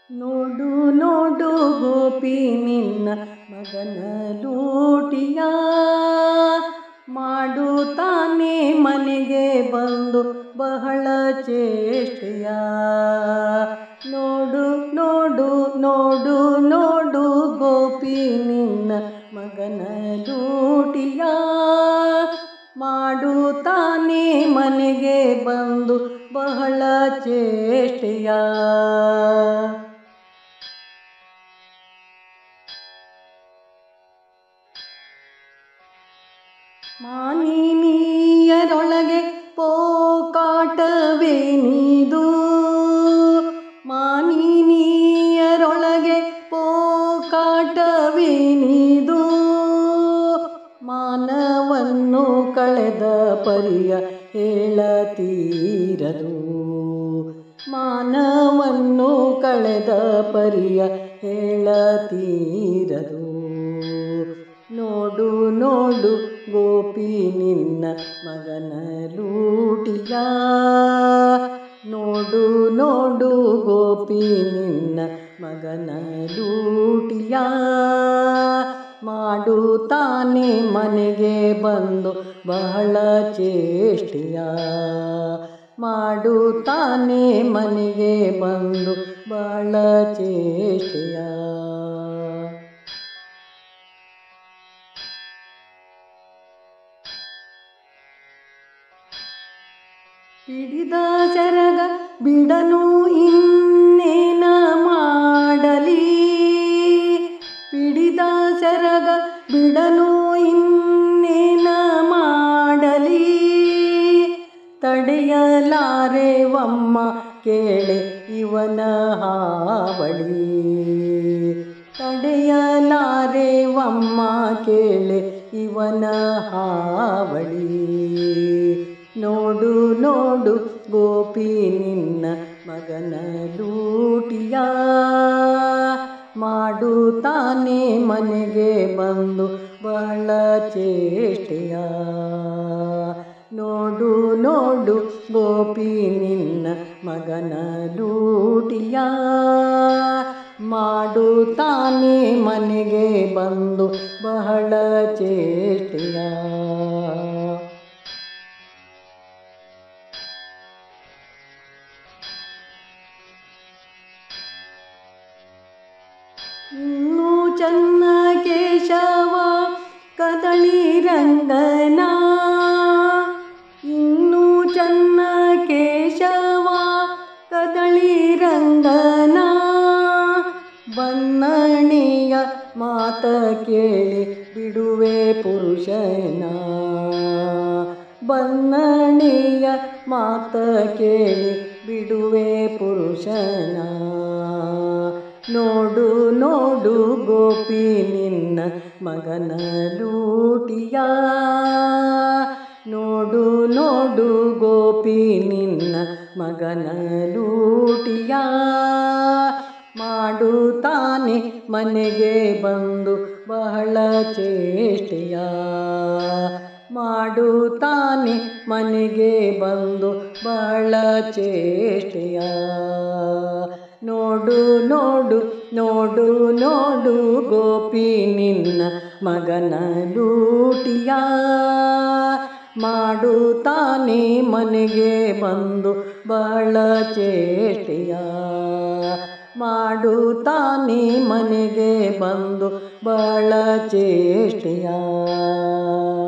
ನೋಡು ನೋಡು ಗೋಪಿ ನಿನ್ನ ಮಗನ ಲೂಟಿಯ ಮಾಡುತ್ತಾನೆ ಮನೆಗೆ ಬಂದು ಬಹಳ ಚೇಷ್ಟೆಯ ನೋಡು ನೋಡು ನೋಡು ನೋಡು ಗೋಪಿ ನಿನ್ನ ಮಗನ ಲೂಟಿಯ ಮಾಡುತ್ತಾನೆ ಮನೆಗೆ ಬಂದು ಬಹಳ ಚೇಷ್ಟೆಯ ಮಾನಿನಿಯರೊಳಗೆ ಪೋಕಾಟವೇನಿದು ಮಾನಿನಿಯರೊಳಗೆ ಪೋಕಾಟವೇನಿದು ಮಾನವನ್ನು ಕಳೆದ ಪರಿಯ ಹೇಳತೀರದು ಮಾನವನ್ನು ಕಳೆದ ಪರಿಯ ಹೇಳತೀರದು ನೋಡು ನೋಡು ಗೋಪಿ ನಿನ್ನ ಮಗನ ಲೂಟಿಯ ನೋಡು ನೋಡು ಗೋಪಿ ನಿನ್ನ ಮಗನ ಲೂಟಿಯ ಮಾಡುತ್ತಾನೆ ಮನೆಗೆ ಬಂದು ಬಹಳ ಚೇಷ್ಟೆಯ ಮಾಡುತ್ತಾನೆ ಮನೆಗೆ ಬಂದು ಬಹಳ ಚೇಷ್ಟೆಯ ಹಿಡಿದ ಸೆರಗ ಬಿಡನು ಇನ್ನೇನ ಮಾಡಲಿ ಹಿಡಿದ ಸೆರಗ ಬಿಡನು ಇನ್ನೇನ ಮಾಡಲಿ ತಡೆಯಲಾರೆವಮ್ಮ ಕೇಳೆ ಇವನ ಹಾವಳಿ ತಡೆಯಲಾರೆವಮ್ಮ ಕೇಳೆ ಇವನ ಹಾವಳಿ ನೋಡು ನೋಡು ಗೋಪಿ ನಿನ್ನ ಮಗನ ಲೂಟಿಯ ಮಾಡುತ್ತಾನೆ ಮನೆಗೆ ಬಂದು ಬಹಳ ಚೇಷ್ಟೆಯ ನೋಡು ನೋಡು ಗೋಪಿ ನಿನ್ನ ಮಗನ ಲೂಟಿಯ ಮಾಡುತ್ತಾನೆ ಮನೆಗೆ ಬಂದು ಬಹಳ ಚೇಷ್ಟೆಯ ಇನ್ನೂ ಚನ್ನ ಕೇಶವ ಕದಳಿ ರಂಗನ ಇನ್ನೂ ಚನ್ನ ಕೇಶವ ಕದಳಿ ರಂಗನ ಬನ್ನಣಿಯ ಮಾತ ಕೇಳಿ ಬಿಡುವೆ ಪುರುಷನ ಬನ್ನಣಿಯ ಮಾತ ಕೇಳಿ ಬಿಡುವೆ ಪುರುಷನ ನೋಡು ನೋಡು ಗೋಪಿ ನಿನ್ನ ಮಗನ ಲೂಟಿಯ ನೋಡು ನೋಡು ಗೋಪಿ ನಿನ್ನ ಮಗನ ಲೂಟಿಯ ಮಾಡುತ್ತಾನೆ ಮನೆಗೆ ಬಂದು ಬಹಳ ಚೇಷ್ಟೆಯ ಮಾಡುತ್ತಾನೆ ಮನೆಗೆ ಬಂದು ಬಹಳ ಚೇಷ್ಟೆಯ ನೋಡು ನೋಡು ನೋಡು ನೋಡು ಗೋಪಿ ನಿನ್ನ ಮಗನ ಲೂಟಿಯ ಮಾಡುತ್ತಾನೆ ಮನೆಗೆ ಬಂದು ಬಹಳ ಚೇಷ್ಟೆಯ ಮಾಡುತ್ತಾನೆ ಮನೆಗೆ ಬಂದು ಬಹಳ ಚೇಷ್ಟೆಯ